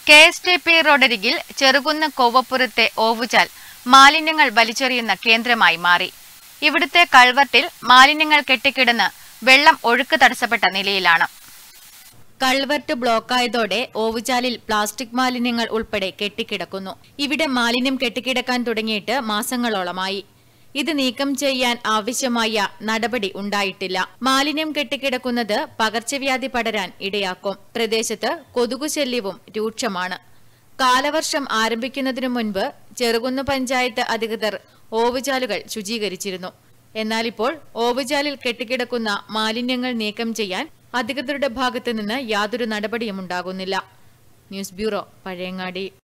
K S T P റോഡരികിൽ ചെറുകുന്ന് കോവപ്പുറത്തെ ഓവുചാൽ മാലിന്യങ്ങൾ വലിച്ചെറിയുന്ന കേന്ദ്രമായി മാറി ഇവിടുത്തെ കൾവർട്ടിൽ മാലിന്യങ്ങൾ കെട്ടിക്കിടന്ന് വെള്ളം ഒഴുക്ക് തടസ്സപ്പെട്ട നിലയിലാണ് കൾവർട്ട് ബ്ലോക്കായതോടെ ഓവുചാലിൽ പ്ലാസ്റ്റിക് മാലിന്യങ്ങൾ ഉൾപ്പെടെ കെട്ടിക്കിടക്കുന്നു ഇവിടെ മാലിന്യം കെട്ടിക്കിടക്കാൻ തുടങ്ങിയിട്ട് മാസങ്ങളോളമായി ഇത് നീക്കം ചെയ്യാൻ ആവശ്യമായ നടപടി ഉണ്ടായിട്ടില്ല മാലിന്യം കെട്ടിക്കിടക്കുന്നത് പകർച്ചവ്യാധി പടരാൻ ഇടയാക്കും പ്രദേശത്ത് കൊതുകുശല്യവും രൂക്ഷമാണ് കാലവർഷം ആരംഭിക്കുന്നതിനു മുൻപ് ചെറുകുന്ന് പഞ്ചായത്ത് അധികൃതർ ഓവുചാലുകൾ ശുചീകരിച്ചിരുന്നു എന്നാൽ ഇപ്പോൾ ഓവുചാലിൽ കെട്ടിക്കിടക്കുന്ന മാലിന്യങ്ങൾ നീക്കം ചെയ്യാൻ അധികൃതരുടെ ഭാഗത്തുനിന്ന് യാതൊരു നടപടിയും ഉണ്ടാകുന്നില്ല ന്യൂസ് ബ്യൂറോ പഴയങ്ങാടി